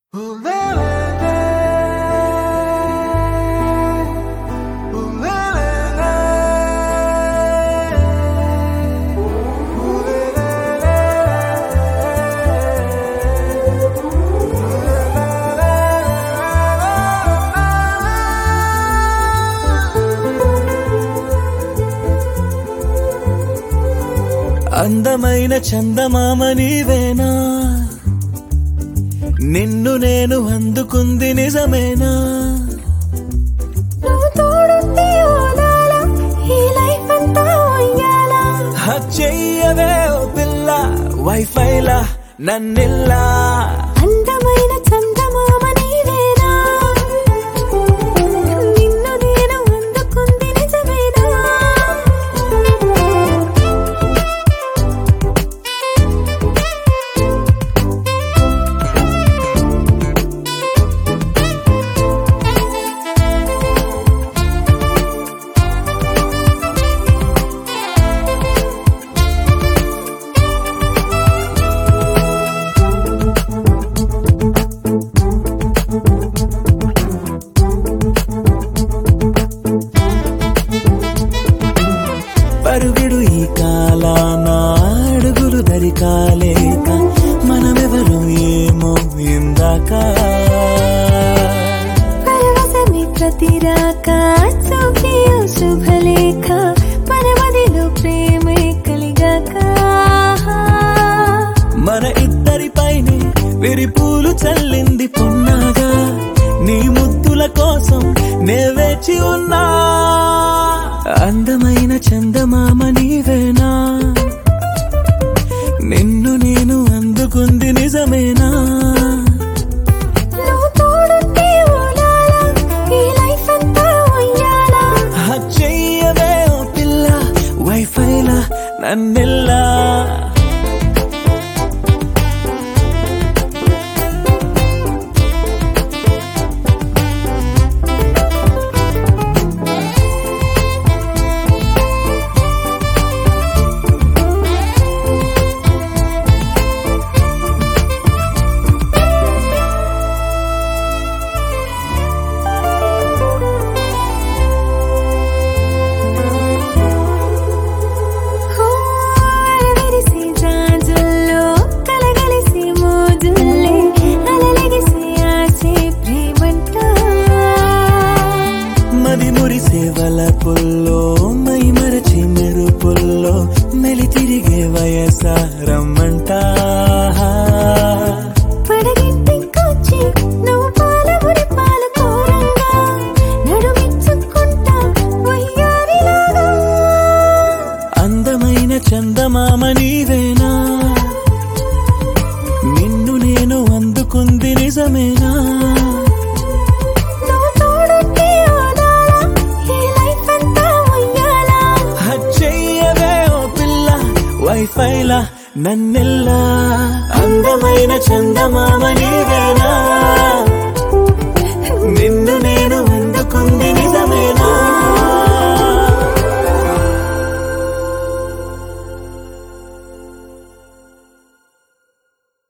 అందమైన చందమామ నీవేనా నిన్ను నేను అందుకుంది నిజమేనా నువ్వు తోడుంటే ఓదాల ఈ లైఫ్ అంతా ఉయ్యాలా హక్ చెయ్యవే ఓ పిల్ల వైఫైలా నన్నిల్లా అందమైన చందమామ నీవేనా నిన్ను నేను అందుకుంది నిజమేనా పరుగిడు ఈ కాలాన అడుగులు దరికాలేక మనమెవరు ఏమో ఇందాక పరవశమే ప్రతి రాక చూపియో శుభలేఖ పరమదిలో ప్రేమే కలిగాక మన ఇద్దరి పైనే విరిపూలు చల్లింది పొన్నాగా నీ ముద్దుల కోసం నే వేచి ఉన్నా అందమైన చందమామ నీవేనా నిన్ను నేను అందుకుంది నిజమేనా నువ్వు తోడుంటే ఓదాల ఈ లైఫ్ అంతా ఉయ్యాలా హక్ చెయ్యవే ఓ పిల్ల వైఫైలా నన్నెల్లా విరిసి జాజుల్లో కలగలిసి మోజుల్లే అలలగిసి ఆసే ప్రేమంట మది మురిసే వలపుల్లో మై మరచి మెరుపుల్లో మెలి తిరిగే వయసారమ్మంట పడగింటికొచ్చి నువ్వు పాల మురి పాల కోరంగా నడుమిచ్చుకుంటా వయ్యారిలాగా అందమైన చందమామ నీవేనా నిన్ను నేను అందుకుంది నిజమేనా నువ్వు తోడుంటే ఓదాల ఈ లైఫ్ అంతా ఉయ్యాలా హక్ చెయ్యవే ఓ పిల్ల వైఫైలా నన్నెల్లా అందమైన చందమామ నీవేనా